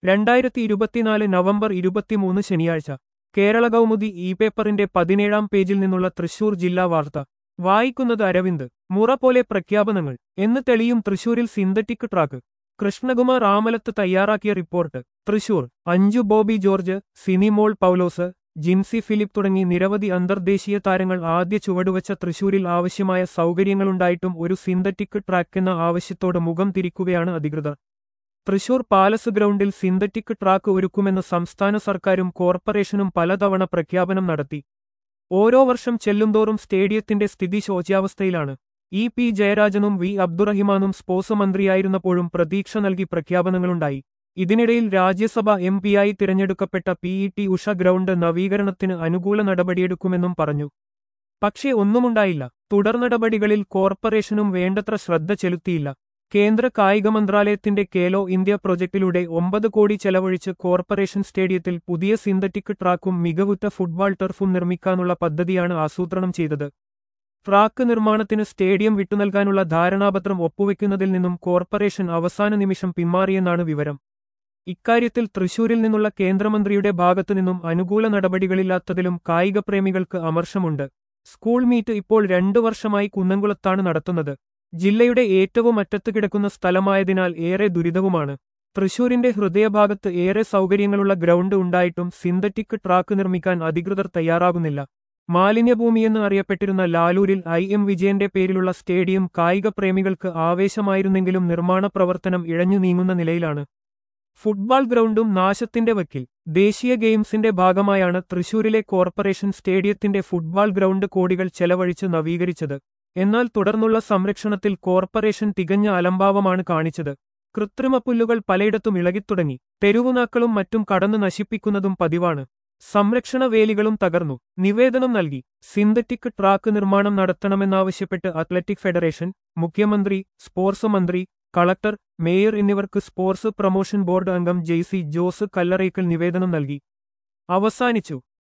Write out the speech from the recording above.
രണ്ടായിരത്തി ഇരുപത്തിനാല് നവംബർ ഇരുപത്തിമൂന്ന് ശനിയാഴ്ച കേരള കൗമുദി ഇ പേപ്പറിന്റെ പതിനേഴാം പേജിൽ നിന്നുള്ള തൃശൂർ ജില്ലാ വാർത്ത വായിക്കുന്നത് അരവിന്ദ് മുറ പോലെ പ്രഖ്യാപനങ്ങൾ എന്ന് തെളിയും തൃശൂരിൽ സിന്തറ്റിക് ട്രാക്ക് കൃഷ്ണകുമാർ ആമലത്ത് തയ്യാറാക്കിയ report Thrissur Anju Bobby George Sinimol Paulose Jincy Philip തുടങ്ങി നിരവധി അന്തർദേശീയ താരങ്ങൾ ആദ്യ ചുവടുവച്ച തൃശൂരിൽ ആവശ്യമായ സൗകര്യങ്ങളുണ്ടായിട്ടും ഒരു സിന്തറ്റിക് ട്രാക്ക് എന്ന ആവശ്യത്തോട് മുഖം തിരിക്കുകയാണ് അധികൃതർ തൃശൂർ പാലസ് ഗ്രൗണ്ടിൽ സിന്തറ്റിക് ട്രാക്ക് ഒരുക്കുമെന്ന് സംസ്ഥാന സർക്കാരും കോർപ്പറേഷനും പലതവണ പ്രഖ്യാപനം നടത്തി ഓരോ വർഷം ചെല്ലുംതോറും സ്റ്റേഡിയത്തിന്റെ സ്ഥിതി ശോച്യാവസ്ഥയിലാണ് ഇ പി ജയരാജനും വി അബ്ദുറഹിമാനും സ്പോർട്സ് മന്ത്രിയായിരുന്നപ്പോഴും പ്രതീക്ഷ നൽകി പ്രഖ്യാപനങ്ങളുണ്ടായി ഇതിനിടയിൽ രാജ്യസഭ എം പിയായി തിരഞ്ഞെടുക്കപ്പെട്ട P E T Usha ground നവീകരണത്തിന് അനുകൂല നടപടിയെടുക്കുമെന്നും പറഞ്ഞു പക്ഷേ ഒന്നുമുണ്ടായില്ല തുടർ നടപടികളിൽ കോർപ്പറേഷനും വേണ്ടത്ര ശ്രദ്ധ ചെലുത്തിയില്ല കേന്ദ്ര കായിക മന്ത്രാലയത്തിന്റെ കേലോ ഇന്ത്യ പ്രൊജക്ടിലൂടെ ഒമ്പത് കോടി ചെലവഴിച്ച് കോർപ്പറേഷൻ സ്റ്റേഡിയത്തിൽ പുതിയ സിന്തറ്റിക് ട്രാക്കും മികവുറ്റ ഫുട്ബോൾ ടർഫും നിർമ്മിക്കാനുള്ള പദ്ധതിയാണ് ആസൂത്രണം ചെയ്തത് ട്രാക്ക് നിർമ്മാണത്തിന് സ്റ്റേഡിയം വിട്ടുനൽകാനുള്ള ധാരണാപത്രം ഒപ്പുവെക്കുന്നതിൽ നിന്നും കോർപ്പറേഷൻ അവസാന നിമിഷം പിന്മാറിയെന്നാണ് വിവരം ഇക്കാര്യത്തിൽ തൃശൂരിൽ നിന്നുള്ള കേന്ദ്രമന്ത്രിയുടെ ഭാഗത്തുനിന്നും അനുകൂല നടപടികളില്ലാത്തതിലും കായികപ്രേമികൾക്ക് അമർഷമുണ്ട് സ്കൂൾ മീറ്റ് ഇപ്പോൾ രണ്ടു വർഷമായി കുന്നംകുളത്താണ് നടത്തുന്നത് ജില്ലയുടെ ഏറ്റവും അറ്റത്ത് കിടക്കുന്ന സ്ഥലമായതിനാൽ ഏറെ ദുരിതവുമാണ് തൃശൂരിന്റെ ഹൃദയഭാഗത്ത് ഏറെ സൗകര്യങ്ങളുള്ള ഗ്രൗണ്ട് ഉണ്ടായിട്ടും സിന്തറ്റിക് ട്രാക്ക് നിർമ്മിക്കാൻ അധികൃതർ തയ്യാറാകുന്നില്ല മാലിന്യഭൂമിയെന്ന് അറിയപ്പെട്ടിരുന്ന ലാലൂരിൽ ഐ എം വിജയന്റെ പേരിലുള്ള സ്റ്റേഡിയം കായിക പ്രേമികൾക്ക് ആവേശമായിരുന്നെങ്കിലും നിർമ്മാണ പ്രവർത്തനം ഇഴഞ്ഞു നീങ്ങുന്ന നിലയിലാണ് ഫുട്ബോൾ ഗ്രൗണ്ടും നാശത്തിന്റെ വക്കിൽ ദേശീയ ഗെയിംസിന്റെ ഭാഗമായാണ് തൃശൂരിലെ കോർപ്പറേഷൻ സ്റ്റേഡിയത്തിന്റെ ഫുട്ബോൾ ഗ്രൗണ്ട് കോടികൾ ചെലവഴിച്ച് നവീകരിച്ചത് എന്നാൽ തുടർന്നുള്ള സംരക്ഷണത്തിൽ കോർപ്പറേഷൻ തികഞ്ഞ അലംഭാവമാണ് കാണിച്ചത് കൃത്രിമ പുല്ലുകൾ പലയിടത്തും ഇളകിത്തുടങ്ങി തെരുവുനാക്കളും മറ്റും കടന്നു നശിപ്പിക്കുന്നതും പതിവാണ് സംരക്ഷണ വേലികളും തകർന്നു നിവേദനം നൽകി സിന്തറ്റിക് ട്രാക്ക് നിർമ്മാണം നടത്തണമെന്നാവശ്യപ്പെട്ട് അത്ലറ്റിക് ഫെഡറേഷൻ മുഖ്യമന്ത്രി സ്പോർട്സ് മന്ത്രി കളക്ടർ മേയർ എന്നിവർക്ക് സ്പോർട്സ് പ്രൊമോഷൻ ബോർഡ് അംഗം ജെയ്സി ജോസ് കല്ലറയ്ക്കൽ നിവേദനം നൽകി അവസാനിച്ചു